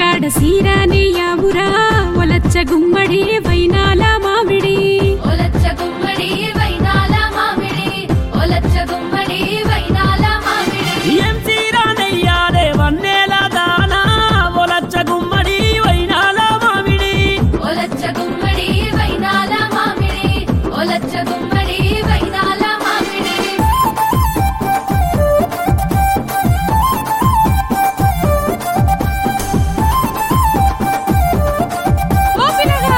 కాడ సీరాని యావురా ఒలచ్చ గుమ్మడి వైనాల మామిడి ఒలచ్చ గుమ్మడి వైనాల మామిడి ఒలచ్చ గుమ్మడి వైనాల మామిడి ఏం చీరానయ్యారే వన్నేల దానా ఒలచ్చ గుమ్మడి వైనాల మామిడి ఒలచ్చ గుమ్మడి వైనాల మామిడి ఒలచ్చ గుమ్మడి వైనాల మామిడి ఓపినగా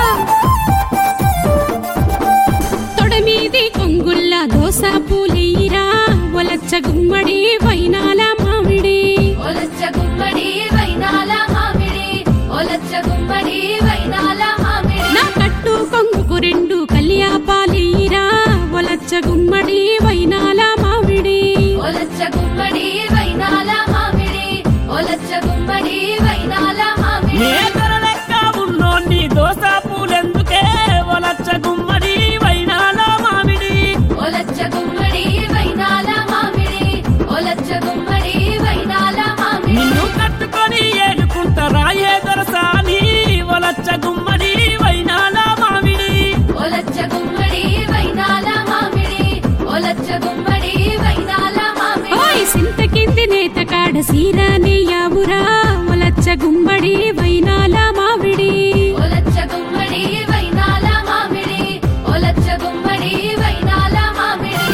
తొడమీది కొంగుల్ల దోస పూలేయిరా ఒలచ్చ గుమ్మడి వైనాల మామిడి ఒలచ్చ గుమ్మడి వైనాల మామిడి ఒలచ్చ గుమ్మడి వైనాల మామిడి నా కట్టు కొంగుకు రెండు కళ్యాపాలేయిరా ఒలచ్చ గుమ్మడి వైనాల మామిడి ఒలచ్చ గుమ్మడి వైనాల మామిడి ఒలచ్చ గుమ్మడి వైనాల మామిడి నేతల లెక్క ఉన్నోన్ని దోస పూలెందుకే ఒలచ్చ గుమ్మడి వైనాల మామిడి ఒలచ్చ గుమ్మడి వైనాల మామిడి ఒలచ్చ గుమ్మడి వైనాల మామిడి నిన్ను కట్టుకొని ఏడుకుంటారా ఏదరసాని ఒలచ్చ గుమ్మడి వైనాల మామిడి ఒలచ్చ గుమ్మడి వైనాల మామిడి ఒలచ్చ గుమ్మడి వైనాల మామిడి ఓయ్ సింత కింది నేత కాడ సీరాని యావురా ఒలచ్చ గుమ్మడి వైనాల మామిడి ఒలచ్చ గుమ్మడి వైనాల మామిడి ఒలచ్చ గుమ్మడి వైనాల మామిడి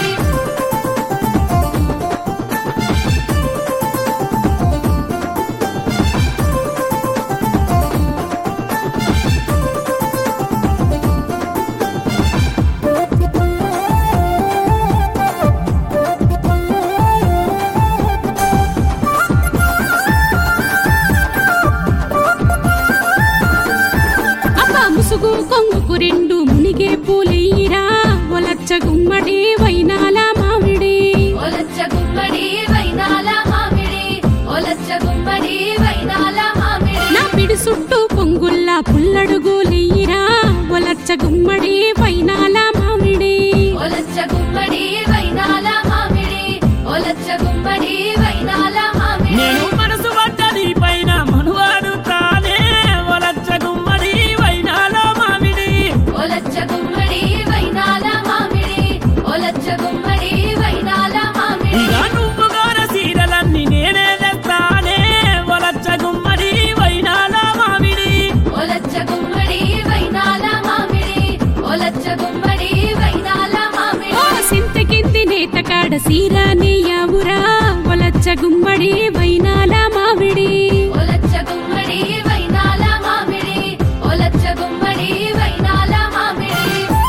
అబ్బ ముసుగు కొంగుకు రెండు మునిగే పూలెయ్యిరా ఒలచ్చ గుమ్మడి వైనాల మామిడి ఒలచ్చ గుమ్మడి వైనాల మామిడి ఒలచ్చ గుమ్మడి వైనాల మామిడి నా పిడి చుట్టూ పొంగుల్లా పుల్లడుగులెయ్యిరా ఒలచ్చ గుమ్మడి వైనాల మామిడి ఒలచ్చ గుమ్మడి వైనాల మామిడి ఒలచ్చ గుమ్మడి వైనాల మామిడి నేను మనసు పడ్డది పైన మనువాడు తానే ఒలచ్చ గుమ్మడి వైనాల మామిడి ఒలచ్చ గుమ్మడి వైనాల మామిడి ఒలచ్చ గుమ్మడి వైనాల మామిడి ఇక నువ్వు గోర సీరలన్నీ నేనే తెస్తానే ఒలచ్చ గుమ్మడి వైనాల మామిడి ఒలచ్చ గుమ్మడి వైనాల మామిడి ఒలచ్చ గుమ్మడి వైనాల మామిడి ఓ సింత కింది నేత కాడ సీరాని యావురా ఒలచ్చ గుమ్మడి వైనాల మామిడి ఒలచ్చ గుమ్మడి వైనాల మామిడి ఒలచ్చ గుమ్మడి వైనాల మామిడి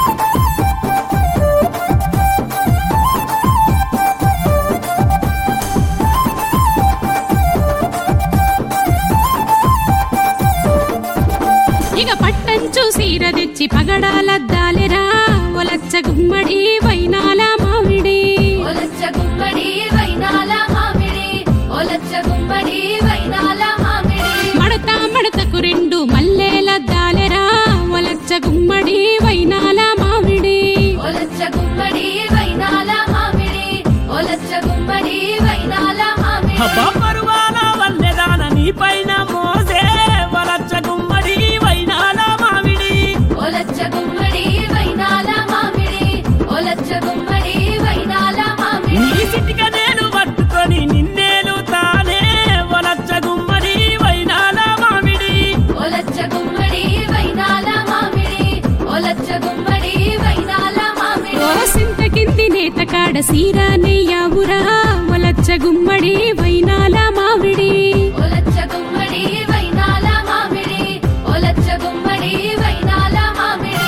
ఇక పట్టంచు సీర తెచ్చి పగడాలద్దాలెరా ఒలచ్చ గుమ్మడి వైనాల మామిడి ఒలచ్చ గుమ్మడి వైనాల మామిడి ఒలచ్చ గుమ్మడి వైనాల మామిడి మడత మడతకు రెండు మల్లెలద్దాలెరా ఒలచ్చ గుమ్మడి వైనాల మామిడి ఒలచ్చ గుమ్మడి వైనాల మామిడి ఒలచ్చ గుమ్మడి వైనాల మామిడి అబ్బా పరువాల వల్లెదాన నీ పైన మోసే ఒలచ్చ గుమ్మడి వైనాల మామిడి ఒలచ్చ గుమ్మడి వైనాల మామిడి ఒలచ్చ గుమ్మడి వైనాల మామిడి నీ సిటిక నేను పట్టుకొని నిన్నేలు తానే ఒలచ్చ గుమ్మడి వైనాల మామిడి ఒలచ్చ గుమ్మడి వైనాల మామిడి ఒలచ్చ గుమ్మడి వైనాల మామిడి ఓ సింత కింది నేత కాడ సీరాని యావురా ఒలచ్చ గుమ్మడి వైనాల మామిడి ఒలచ్చ గుమ్మడి వైనాల మామిడి ఒలచ్చ గుమ్మడి వైనాల మామిడి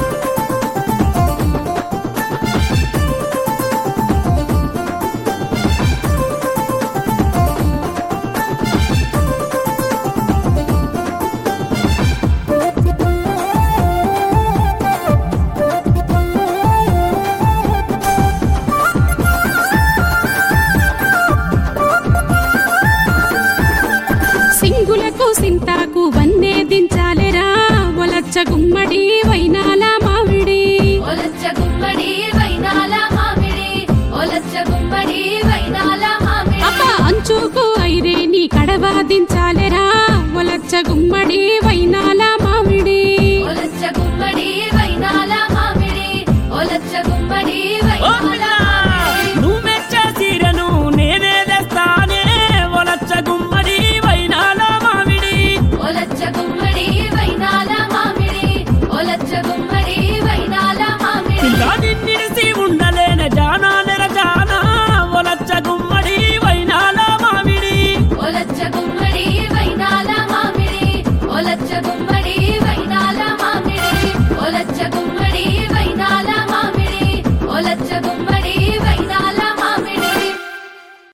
సింగులకు సింతాకు వన్నే దించాలెరా ఒలచ్చ గుమ్మడి వైనాల మామిడి ఒలచ్చ గుమ్మడి